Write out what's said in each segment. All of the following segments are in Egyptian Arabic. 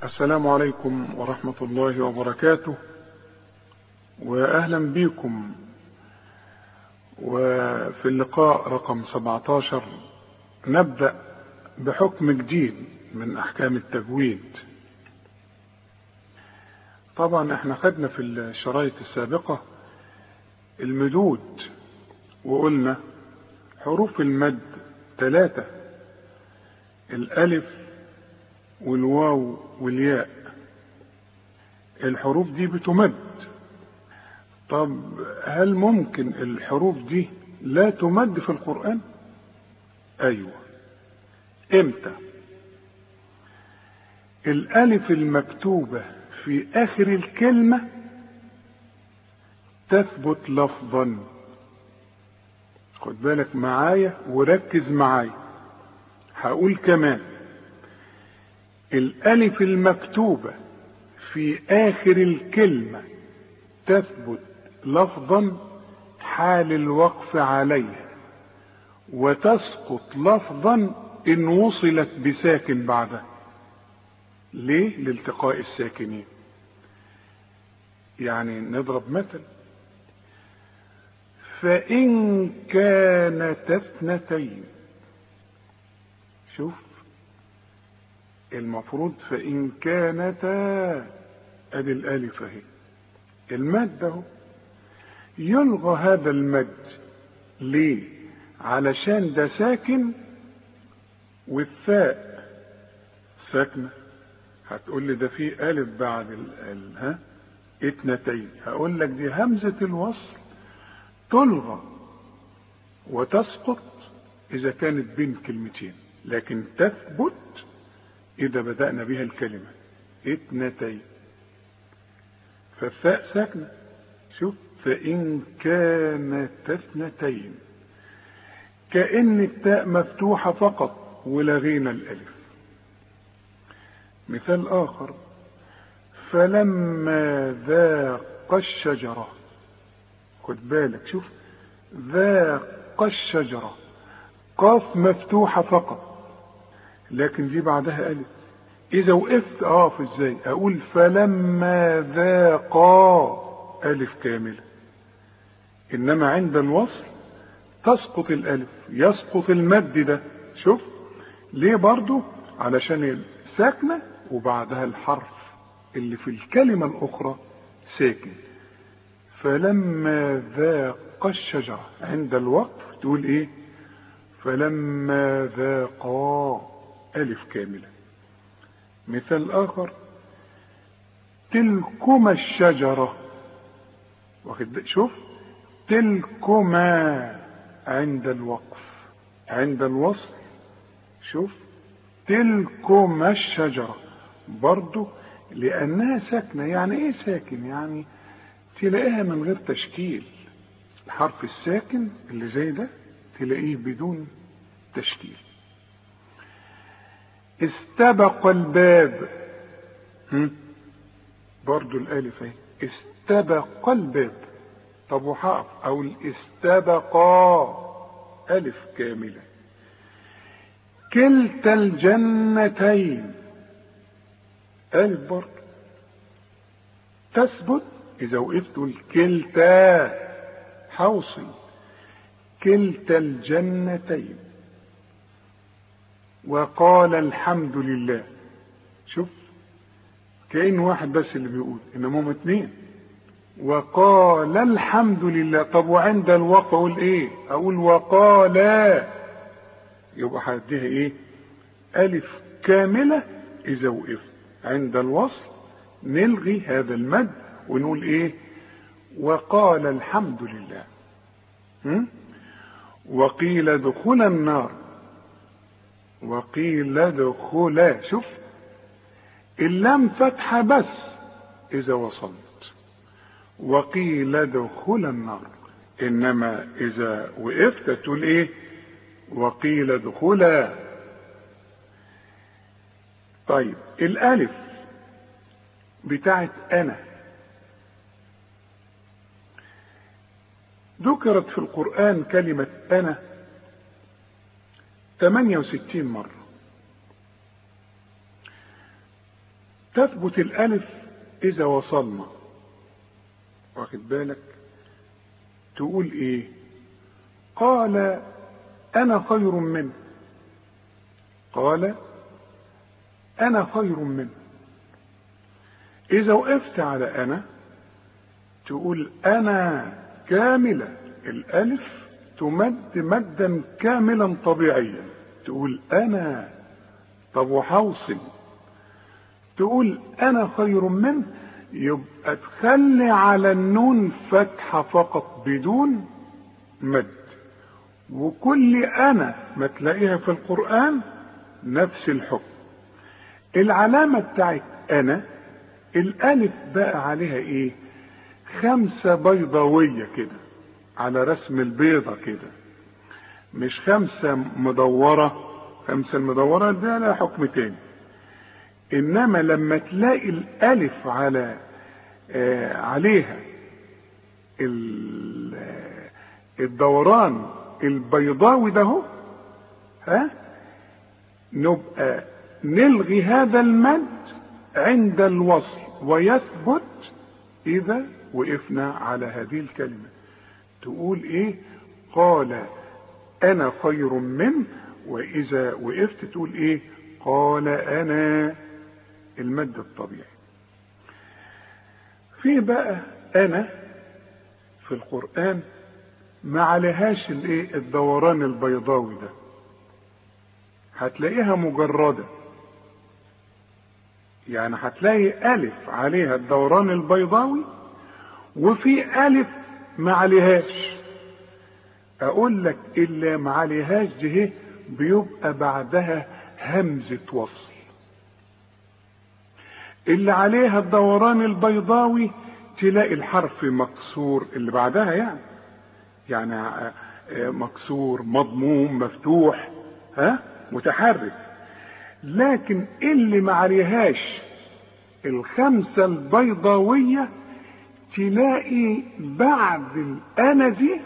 السلام عليكم ورحمة الله وبركاته وأهلا بكم وفي اللقاء رقم 17 نبدأ بحكم جديد من أحكام التجويد طبعا احنا خدنا في الشرايط السابقة المدود وقلنا حروف المد ثلاثة الألف والواو والياء الحروف دي بتمد طب هل ممكن الحروف دي لا تمد في القرآن ايوه امتى الالف المكتوبة في اخر الكلمة تثبت لفظا خد بالك معايا وركز معايا هقول كمان الالف المكتوبة في اخر الكلمة تثبت لفظا حال الوقف عليها وتسقط لفظا ان وصلت بساكن بعدها ليه لالتقاء الساكنين يعني نضرب مثل فان كانت اثنتين شوف المفروض فان كانتا ادي الالف اهي المد اهو يلغى هذا المد ليه علشان ده ساكن والثاء ساكنه هتقول لي ده في الف بعد ال ال ها اثنتين هقول لك دي همزه الوصل تلغى وتسقط اذا كانت بين كلمتين لكن تثبت اذا بدانا بها الكلمه اثنتين فالثاء ساكنه شوف فإن كانت اثنتين كأن التاء مفتوحة فقط ولغينا الألف مثال آخر فلما ذاق الشجرة خد بالك شوف ذاق الشجرة قاف مفتوحة فقط لكن دي بعدها ألف إذا وقفت أقف إزاي أقول فلما ذاقا ألف كاملة إنما عند الوصل تسقط الألف يسقط المد ده شوف ليه برضو علشان ساكنة وبعدها الحرف اللي في الكلمة الأخرى ساكن فلما ذاق الشجرة عند الوقف تقول إيه فلما ذاقا ألف كاملة مثال آخر تلكما الشجرة واخد شوف تلكما عند الوقف عند الوصل شوف تلكما الشجرة برضو لأنها ساكنة يعني إيه ساكن يعني تلاقيها من غير تشكيل الحرف الساكن اللي زي ده تلاقيه بدون تشكيل استبق الباب برضو الالف اهي استبق الباب طب وحقف او استبقا الف كاملة كلتا الجنتين الف برضو تثبت اذا وقفت الكلتا حوصل كلتا الجنتين وقال الحمد لله شوف كأن واحد بس اللي بيقول انما هم اتنين وقال الحمد لله طب وعند الوقف اقول ايه اقول وقال يبقى هديها ايه الف كاملة اذا وقفت عند الوصل نلغي هذا المد ونقول ايه وقال الحمد لله م? وقيل ادخل النار وقيل ادخلا شوف اللام فتحة بس إذا وصلت وقيل ادخل النار إنما إذا وقفت تقول إيه وقيل ادخلا طيب الألف بتاعت أنا ذكرت في القرآن كلمة أنا 68 مرة تثبت الألف إذا وصلنا واخد بالك تقول إيه قال أنا خير منه قال أنا خير منه إذا وقفت على أنا تقول أنا كاملة الألف تمد مدا كاملا طبيعيا تقول أنا طب وحوصل تقول أنا خير منه يبقى تخلي على النون فتحة فقط بدون مد وكل أنا ما تلاقيها في القرآن نفس الحكم العلامة بتاعت أنا الألف بقى عليها إيه خمسة بيضاوية كده على رسم البيضة كده مش خمسة مدورة خمسة المدورة ده لها حكم تاني إنما لما تلاقي الألف على آه عليها الدوران البيضاوي ده هو ها نبقى نلغي هذا المد عند الوصل ويثبت إذا وقفنا على هذه الكلمة تقول إيه قال أنا خير منه وإذا وقفت تقول إيه قال أنا المد الطبيعي في بقى أنا في القرآن ما عليهاش الايه الدوران البيضاوي ده هتلاقيها مجردة يعني هتلاقي ألف عليها الدوران البيضاوي وفي ألف ما عليهاش أقول لك اللي ما عليهاش دي بيبقى بعدها همزة وصل اللي عليها الدوران البيضاوي تلاقي الحرف مكسور اللي بعدها يعني يعني مكسور مضموم مفتوح ها متحرك لكن اللي ما عليهاش الخمسة البيضاوية تلاقي بعد الأنا دي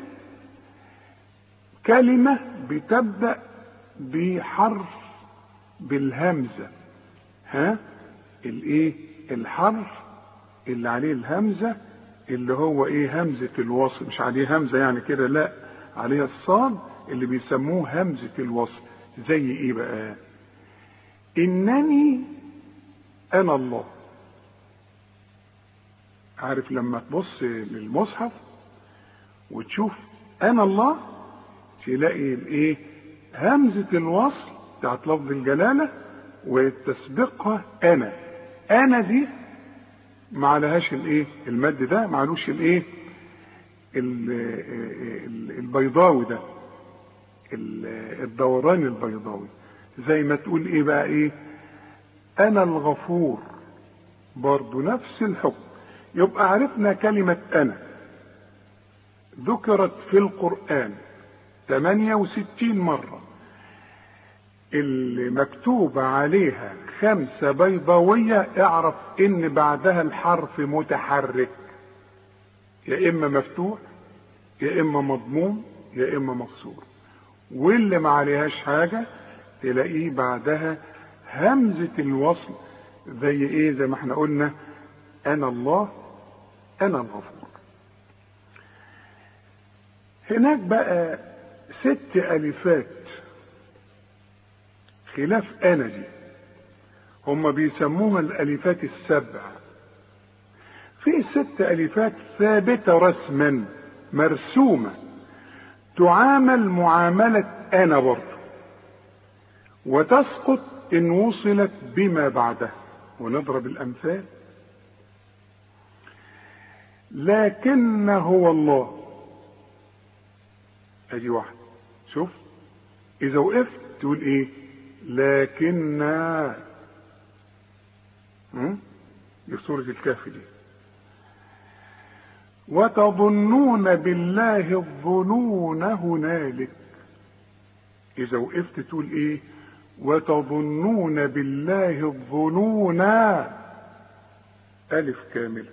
كلمة بتبدأ بحرف بالهمزة ها الايه الحرف اللي عليه الهمزة اللي هو ايه همزة الوصل مش عليه همزة يعني كده لا عليه الصاد اللي بيسموه همزة الوصل زي ايه بقى انني انا الله عارف لما تبص للمصحف وتشوف انا الله تلاقي الايه همزة الوصل بتاعت لفظ الجلالة وتسبقها انا انا دي ما عليهاش الايه المد ده ما علوش الايه البيضاوي ده الدوران البيضاوي زي ما تقول ايه بقى ايه انا الغفور برضو نفس الحكم يبقى عرفنا كلمة انا ذكرت في القرآن 68 مرة اللي مكتوب عليها خمسة بيضاوية اعرف ان بعدها الحرف متحرك يا اما مفتوح يا اما مضموم يا اما مكسور واللي ما عليهاش حاجة تلاقيه بعدها همزة الوصل زي ايه زي ما احنا قلنا انا الله انا الغفور هناك بقى ست الفات خلاف انا دي هم بيسموها الالفات السبع في ست الفات ثابته رسما مرسومه تعامل معامله انا برضه وتسقط ان وصلت بما بعدها ونضرب الامثال لكن هو الله ادي واحد شوف اذا وقفت تقول ايه لكن دي سورة الكهف دي وتظنون بالله الظنون هنالك إذا وقفت تقول إيه وتظنون بالله الظنون ألف كاملة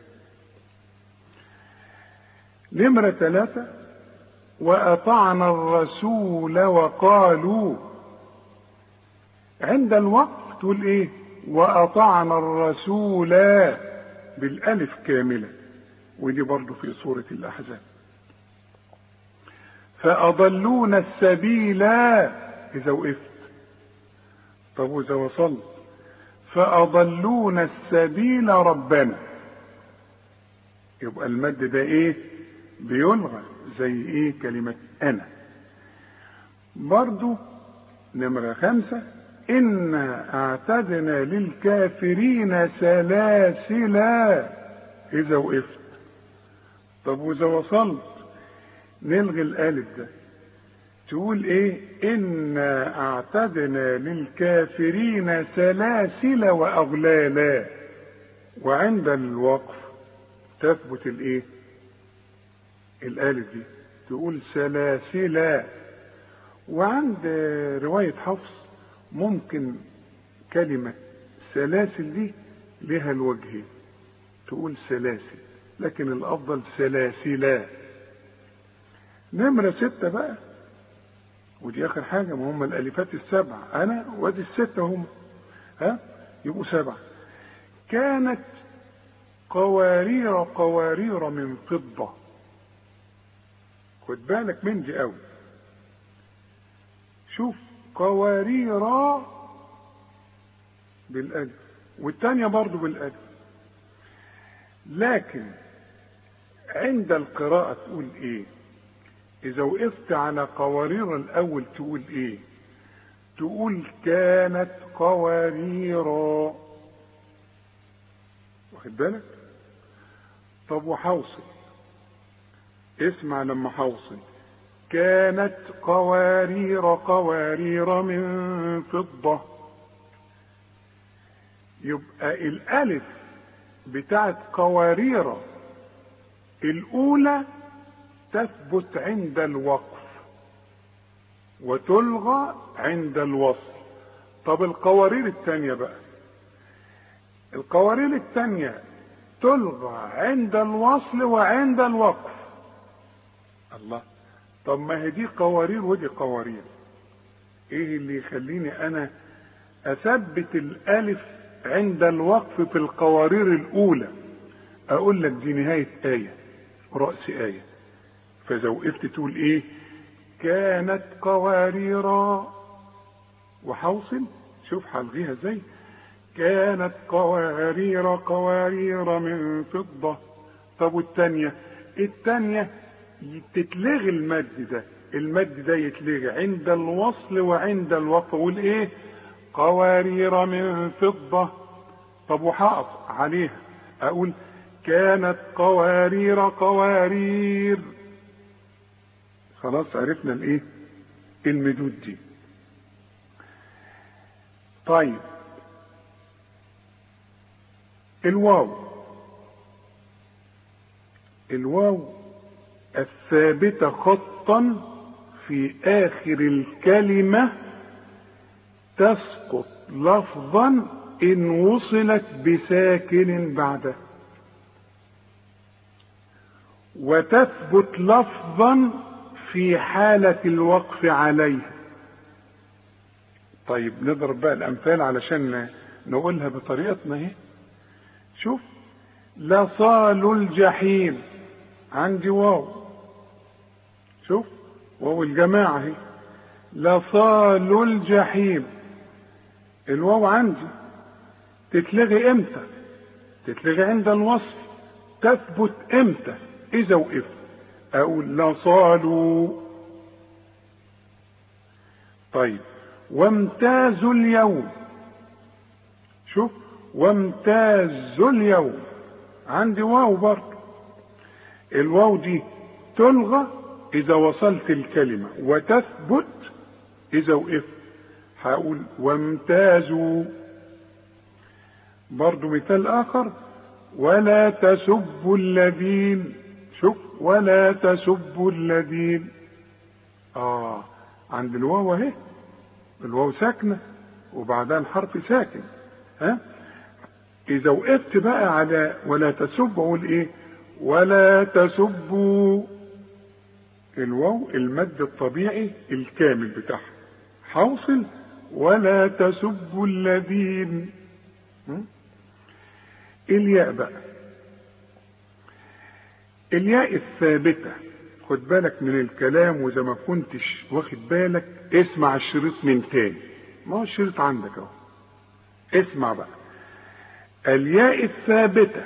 نمرة ثلاثة وأطعنا الرسول وقالوا عند الوقف تقول ايه وأطعنا الرسول بالألف كاملة ودي برضو في سورة الأحزاب فأضلون السبيل إذا وقفت طب وإذا وصلت فأضلون السبيل ربنا يبقى المد ده إيه بيلغى زي إيه كلمة أنا برضو نمرة خمسة إنا أعتدنا للكافرين سلاسل إذا وقفت طب وإذا وصلت نلغي الألف ده تقول إيه إنا أعتدنا للكافرين سلاسل وأغلالا وعند الوقف تثبت الإيه الألف دي تقول سلاسل وعند رواية حفص ممكن كلمة سلاسل دي لها الوجهين تقول سلاسل لكن الأفضل سلاسلا نمرة ستة بقى ودي آخر حاجة ما هم الألفات السبع أنا وادي الستة هم ها يبقوا سبعة كانت قوارير قوارير من فضة خد بالك من دي قوي شوف قوارير بالألف والتانية برضو بالألف لكن عند القراءة تقول ايه اذا وقفت على قوارير الاول تقول ايه تقول كانت قواريرا واخد بالك طب وحوصل اسمع لما حوصل كانت قوارير قوارير من فضة يبقى الألف بتاعت قوارير الأولى تثبت عند الوقف وتلغى عند الوصل طب القوارير الثانية بقى القوارير الثانية تلغى عند الوصل وعند الوقف الله طب ما هي دي قوارير ودي قوارير ايه اللي يخليني انا اثبت الالف عند الوقف في القوارير الاولى اقول لك دي نهاية ايه رأس ايه فاذا وقفت تقول ايه كانت قواريرا وحوصل شوف هلغيها ازاي كانت قوارير قوارير من فضة طب والتانية التانية تتلغي المد ده المد ده يتلغي عند الوصل وعند الوقف اقول ايه قوارير من فضة طب وهقف عليها اقول كانت قوارير قوارير خلاص عرفنا الايه المدود دي طيب الواو الواو الثابتة خطا في آخر الكلمة تسقط لفظا إن وصلت بساكن بعده وتثبت لفظا في حالة الوقف عليه طيب نضرب بقى الأمثال علشان نقولها بطريقتنا اهي شوف لصال الجحيم عندي واو شوف واو الجماعة اهي لصال الجحيم الواو عندي تتلغي امتى تتلغي عند الوصل تثبت امتى اذا وقفت اقول لصالوا طيب وامتازوا اليوم شوف وامتازوا اليوم عندي واو برضه الواو دي تلغى اذا وصلت الكلمة وتثبت اذا وقفت هقول وامتازوا برضو مثال اخر ولا تسبوا الذين شوف ولا تسبوا الذين اه عند الواو اهي الواو ساكنه وبعدها الحرف ساكن ها اذا وقفت بقى على ولا تسبوا اقول ايه ولا تسبوا الواو المد الطبيعي الكامل بتاعها حوصل ولا تسبوا الذين م? الياء بقى الياء الثابتة خد بالك من الكلام وإذا ما كنتش واخد بالك اسمع الشريط من تاني ما هو الشريط عندك اهو اسمع بقى الياء الثابتة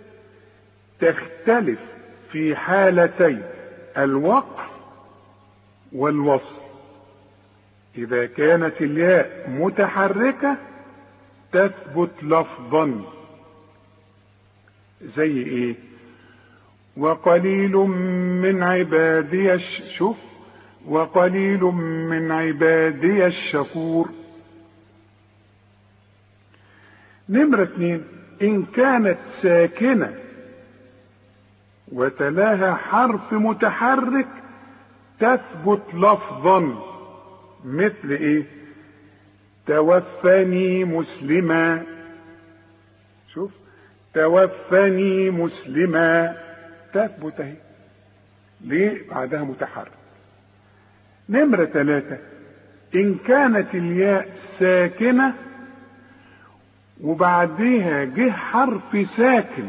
تختلف في حالتي الوقف والوصل إذا كانت الياء متحركة تثبت لفظا زي إيه وقليل من عبادي الش... شوف وقليل من عبادي الشكور نمرة اتنين إن كانت ساكنة وتلاها حرف متحرك تثبت لفظا مثل ايه توفني مسلما شوف توفني مسلما تثبت اهي ليه بعدها متحرك نمرة ثلاثة إن كانت الياء ساكنة وبعديها جه حرف ساكن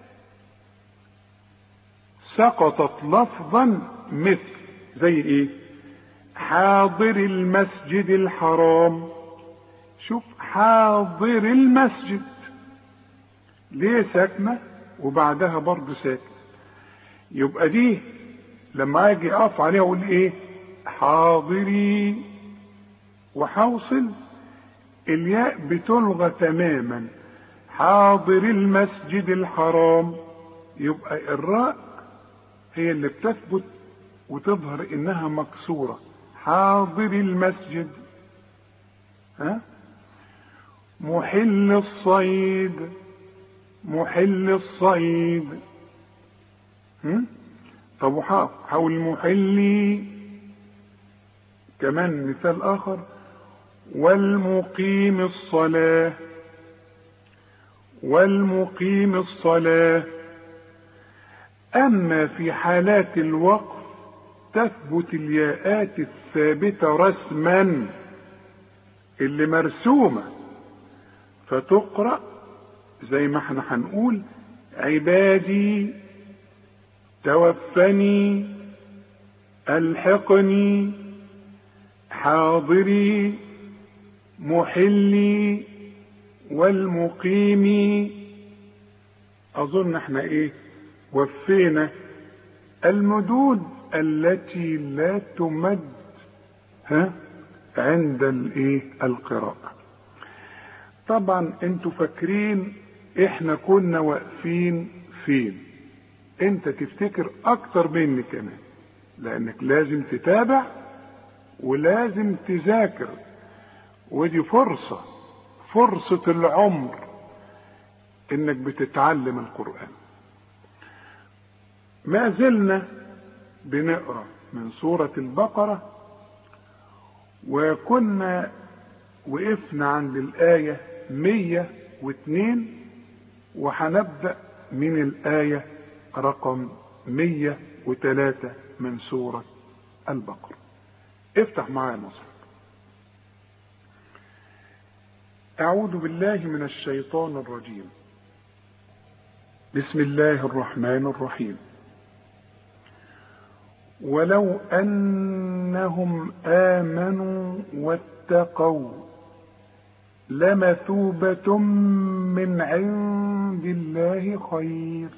سقطت لفظا مثل زي ايه حاضر المسجد الحرام شوف حاضر المسجد ليه ساكنة وبعدها برضه ساكن يبقى دي لما اجي اقف عليها اقول ايه حاضري وحوصل الياء بتلغى تماما حاضر المسجد الحرام يبقى الراء هي اللي بتثبت وتظهر انها مكسورة حاضر المسجد ها محل الصيد محل الصيد هم؟ طب وحاول محلي كمان مثال اخر والمقيم الصلاة والمقيم الصلاة أما في حالات الوقف تثبت الياءات الثابتة رسما اللي مرسومة فتقرأ زي ما احنا هنقول عبادي توفني الحقني حاضري محلي والمقيم اظن احنا ايه وفينا المدود التي لا تمد ها عند الايه القراءة طبعا انتوا فاكرين احنا كنا واقفين فين انت تفتكر اكتر مني كمان لانك لازم تتابع ولازم تذاكر ودي فرصة فرصة العمر انك بتتعلم القرآن ما زلنا بنقرا من سورة البقرة وكنا وقفنا عند الآية 102 وهنبدأ من الآية رقم 103 من سورة البقرة افتح معايا المصحف أعوذ بالله من الشيطان الرجيم بسم الله الرحمن الرحيم ولو أنهم آمنوا واتقوا لمثوبة من عند الله خير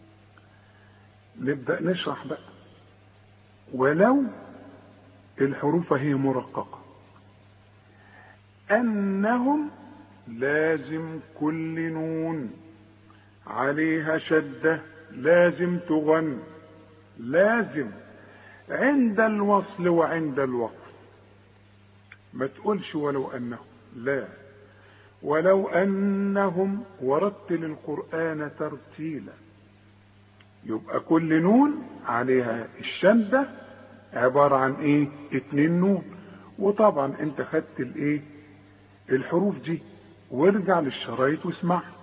نبدأ نشرح بقى ولو الحروف هي مرققة أنهم لازم كل نون عليها شدة لازم تغن لازم عند الوصل وعند الوقف ما تقولش ولو أنهم لا ولو أنهم ورتل القرآن ترتيلا يبقى كل نون عليها الشدة عبارة عن ايه اتنين نون وطبعا انت خدت الايه الحروف دي وارجع للشرايط واسمعها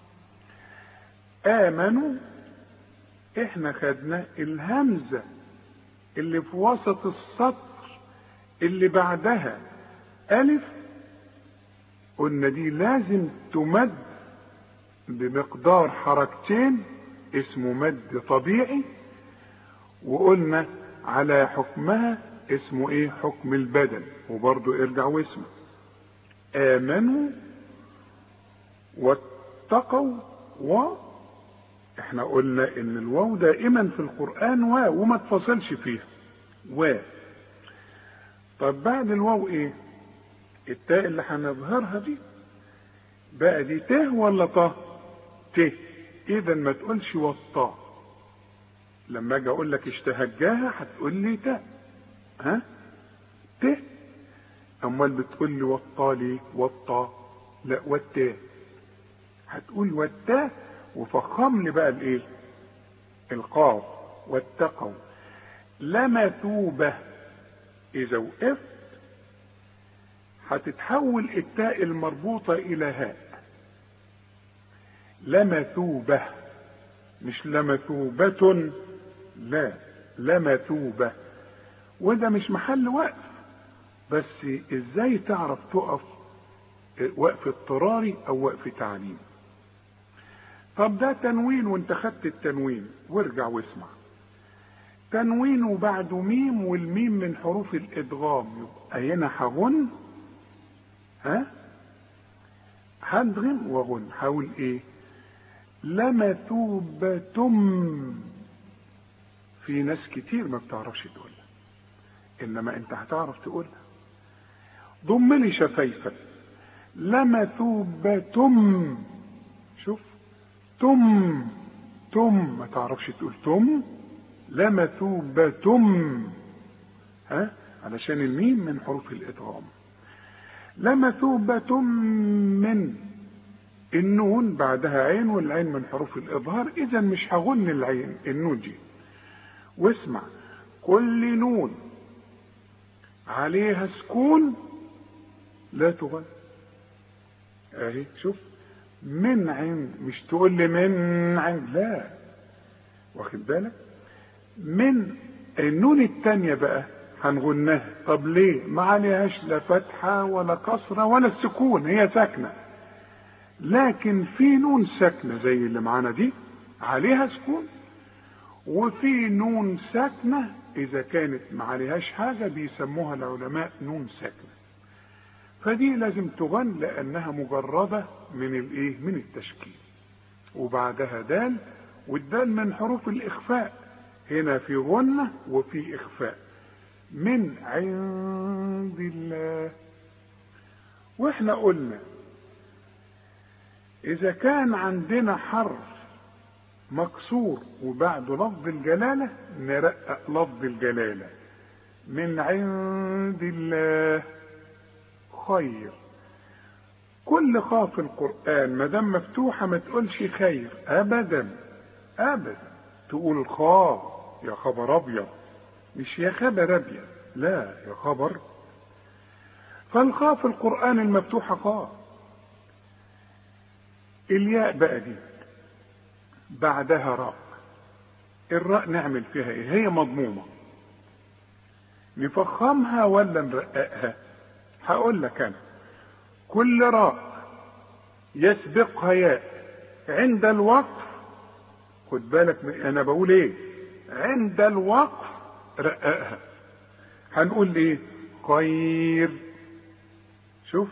امنوا احنا خدنا الهمزة اللي في وسط السطر اللي بعدها الف قلنا دي لازم تمد بمقدار حركتين اسمه مد طبيعي وقلنا على حكمها اسمه ايه حكم البدن وبرضه ارجع واسمه امنوا واتقوا و احنا قلنا ان الواو دائما في القرآن واو وما تفصلش فيها و طب بعد الواو ايه التاء اللي هنظهرها دي بقى دي ت ولا ط ت اذا ما تقولش والطاء لما اجي اقول لك اشتهجاها هتقول لي تاء ها ت امال بتقول لي والطا ليه والطا لا والتاء هتقول والتاء وفخم لي بقى الايه القاف واتقوا لمثوبة اذا وقفت هتتحول التاء المربوطة الى هاء لمثوبة مش لمثوبة لا لمثوبة وده مش محل وقف بس ازاي تعرف تقف وقف اضطراري او وقف تعليم طب ده تنوين وانت خدت التنوين وارجع واسمع تنوين وبعده ميم والميم من حروف الادغام يبقى هنا هغن ها هدغم وغن حاول ايه لمثوبتم في ناس كتير ما بتعرفش تقولها انما انت هتعرف تقولها ضم لي شفايفك لمثوبتم شوف تم تم ما تعرفش تقول تم لمثوبتم ها علشان الميم من حروف الادغام لمثوبة من النون بعدها عين والعين من حروف الإظهار إذا مش هغن العين النون دي واسمع كل نون عليها سكون لا تغن اهي شوف من عند مش تقول لي من عند لا واخد بالك من النون التانية بقى هنغنها طب ليه ما عليهاش لا فتحة ولا كسرة ولا السكون هي ساكنة لكن في نون ساكنة زي اللي معانا دي عليها سكون وفي نون ساكنة إذا كانت ما عليهاش حاجة بيسموها العلماء نون ساكنة فدي لازم تغن لأنها مجردة من الإيه؟ من التشكيل وبعدها دال والدال من حروف الإخفاء هنا في غنة وفي إخفاء من عند الله واحنا قلنا اذا كان عندنا حرف مكسور وبعده لفظ الجلالة نرقق لفظ الجلالة من عند الله خير كل خاء في القرآن ما دام مفتوحة ما تقولش خير أبدا أبدا تقول خاء يا خبر أبيض مش يا خبر أبيض لا يا خبر فالخاء في القرآن المفتوحة خاء الياء بقى دي بعدها راء الراء نعمل فيها ايه هي مضمومة نفخمها ولا نرققها هقول لك انا كل راء يسبقها ياء عند الوقف خد بالك انا بقول ايه عند الوقف رققها هنقول ايه خير شوف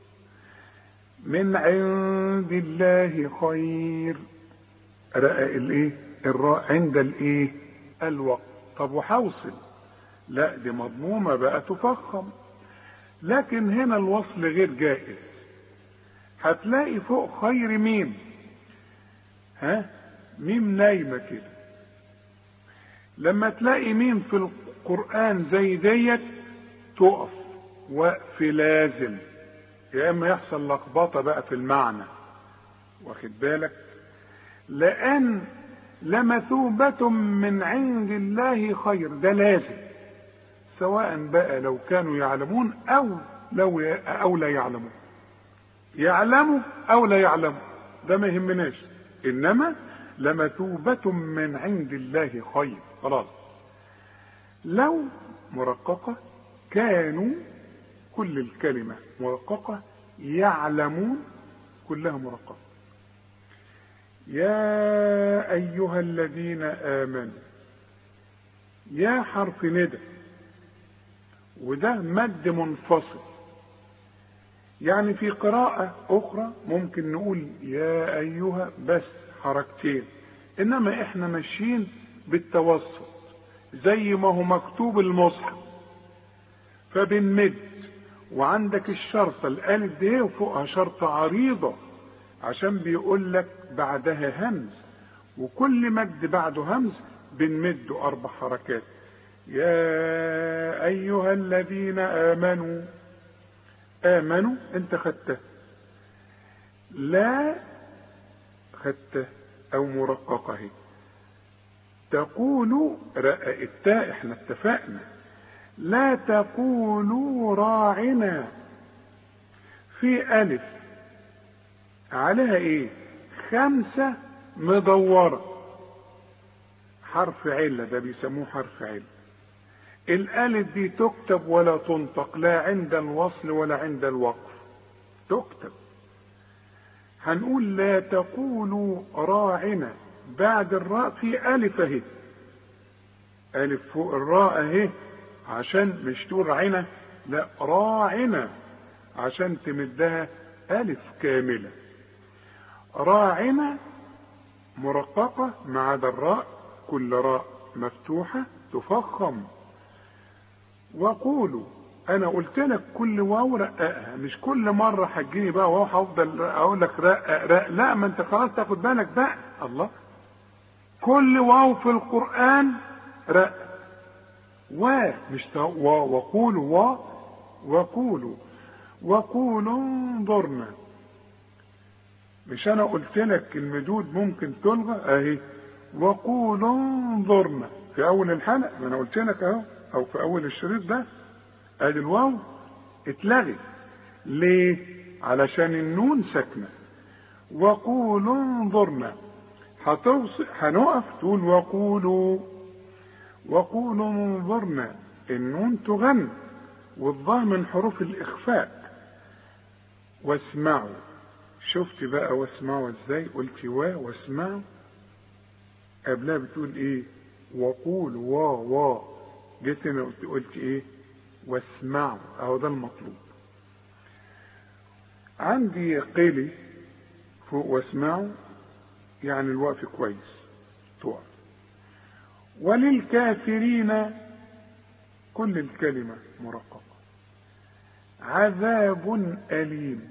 من عند الله خير رقق الايه الراء عند الايه الوقت طب وحوصل لا دي مضمومة بقى تفخم لكن هنا الوصل غير جائز هتلاقي فوق خير ميم ها ميم نايمة كده لما تلاقي ميم في القرآن زي ديت تقف وقف لازم يا اما يحصل لخبطة بقى في المعنى واخد بالك لان لمثوبة من عند الله خير ده لازم سواء بقى لو كانوا يعلمون او لو ي... او لا يعلمون يعلموا او لا يعلموا ده ما يهمناش انما لمثوبة من عند الله خير خلاص لو مرققة كانوا كل الكلمة مرققة يعلمون كلها مرققة يا أيها الذين آمنوا يا حرف ندى وده مد منفصل يعني في قراءة أخرى ممكن نقول يا أيها بس حركتين إنما إحنا ماشيين بالتوسط زي ما هو مكتوب المصحف فبنمد وعندك الشرطة الألف دي وفوقها شرطة عريضة عشان بيقول لك بعدها همز وكل مد بعده همز بنمده أربع حركات يا أيها الذين آمنوا آمنوا أنت خدته لا خدته أو مرققة هي تقول رأى التاء احنا اتفقنا لا تقولوا راعنا في ألف عليها ايه خمسة مدورة حرف علة ده بيسموه حرف علة الالف دي تكتب ولا تنطق لا عند الوصل ولا عند الوقف تكتب هنقول لا تقولوا راعنا بعد الراء في الف اهي الف فوق الراء اهي عشان مش تقول راعنا لا راعنا عشان تمدها الف كامله راعنا مرققه ما عدا الراء كل راء مفتوحه تفخم وقولوا انا قلت لك كل واو رققها مش كل مره هتجيني بقى واو هفضل اقول لك رقق رقق لا ما انت خلاص تاخد بالك بقى الله كل واو في القران رقق و مش و وقولوا و وقولوا وقولوا انظرنا مش انا قلت لك المدود ممكن تلغى اهي وقولوا انظرنا في اول الحلقه ما انا قلت لك اهو او في اول الشريط ده ادي الواو اتلغت ليه علشان النون ساكنه وقولوا انظرنا هتوصل هنقف تقول وقولوا وقولوا انظرنا النون تغن والظاء من حروف الاخفاء واسمعوا شفت بقى واسمعوا ازاي قلت وا واسمعوا قبلها بتقول ايه وقول وا وا جيت هنا قلت, قلت ايه واسمعوا اهو ده المطلوب عندي قيلي فوق واسمعوا يعني الوقف كويس تقف وللكافرين كل الكلمة مرققة عذاب أليم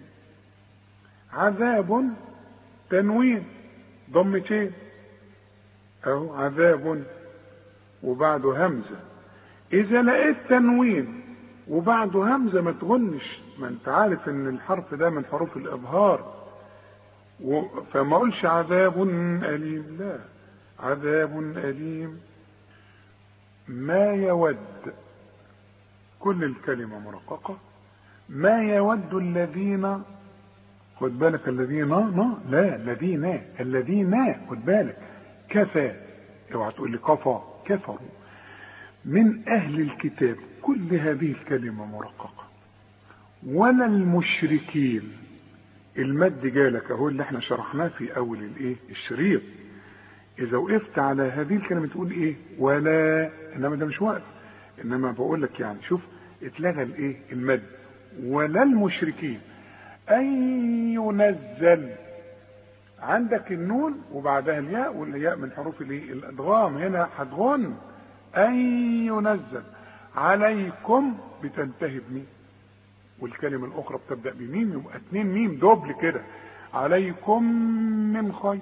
عذاب تنوين ضمتين أهو عذاب وبعده همزة إذا لقيت تنوين وبعده همزة ما تغنش ما أنت عارف إن الحرف ده من حروف الإظهار و... فما أقولش عذاب أليم لا عذاب أليم ما يود كل الكلمة مرققة ما يود الذين خد بالك الذين نا لا الذين الذين خد بالك كفى اوعى تقول لي كفى كفروا من اهل الكتاب كل هذه الكلمه مرققه ولا المشركين المد جالك اهو اللي احنا شرحناه في اول الايه الشريط اذا وقفت على هذه الكلمه تقول ايه ولا انما ده مش واقف انما بقول لك يعني شوف اتلغى الايه المد ولا المشركين ان ينزل عندك النون وبعدها الياء والياء من حروف الايه الادغام هنا هتغن ان ينزل عليكم بتنتهي بميم والكلمة الأخرى بتبدأ بميم يبقى اتنين ميم دوبل كده عليكم من خير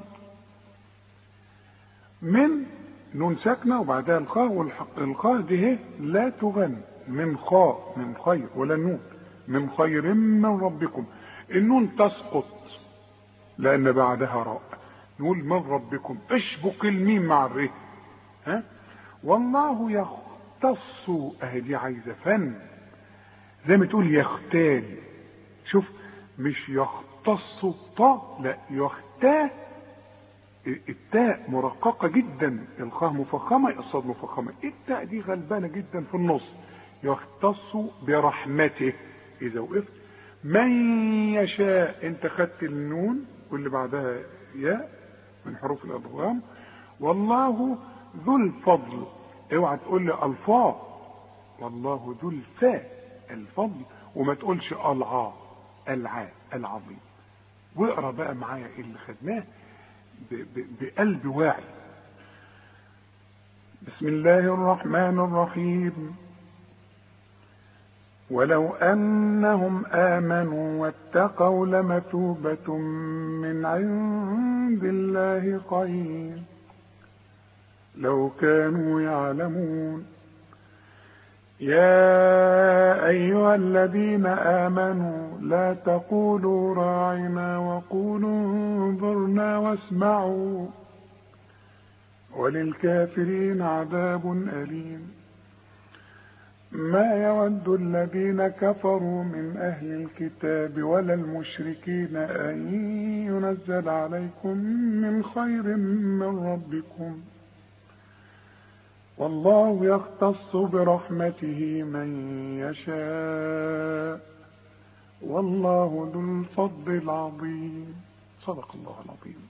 من نون ساكنة وبعدها الخاء والخاء دي هي لا تغن من خاء من خير ولا نون من خير من ربكم النون تسقط لأن بعدها راء نقول من ربكم اشبك الميم مع الره ها والله يختص اهي دي عايزة فن زي ما تقول يختال شوف مش يختص الطاء لا يختاه التاء مرققة جدا الخاء مفخمة الصاد مفخمة التاء دي غلبانة جدا في النص يختص برحمته إذا وقفت من يشاء انت خدت النون واللي بعدها ياء من حروف الادغام والله ذو الفضل اوعى تقول لي الفاظ والله ذو الفاء الفضل وما تقولش العا العا العظيم واقرا بقى معايا اللي خدناه بقلب واعي بسم الله الرحمن الرحيم ولو أنهم آمنوا واتقوا لمثوبة من عند الله خير لو كانوا يعلمون يا أيها الذين آمنوا لا تقولوا راعنا وقولوا انظرنا واسمعوا وللكافرين عذاب أليم ما يود الذين كفروا من أهل الكتاب ولا المشركين أن ينزل عليكم من خير من ربكم والله يختص برحمته من يشاء والله ذو الفضل العظيم صدق الله العظيم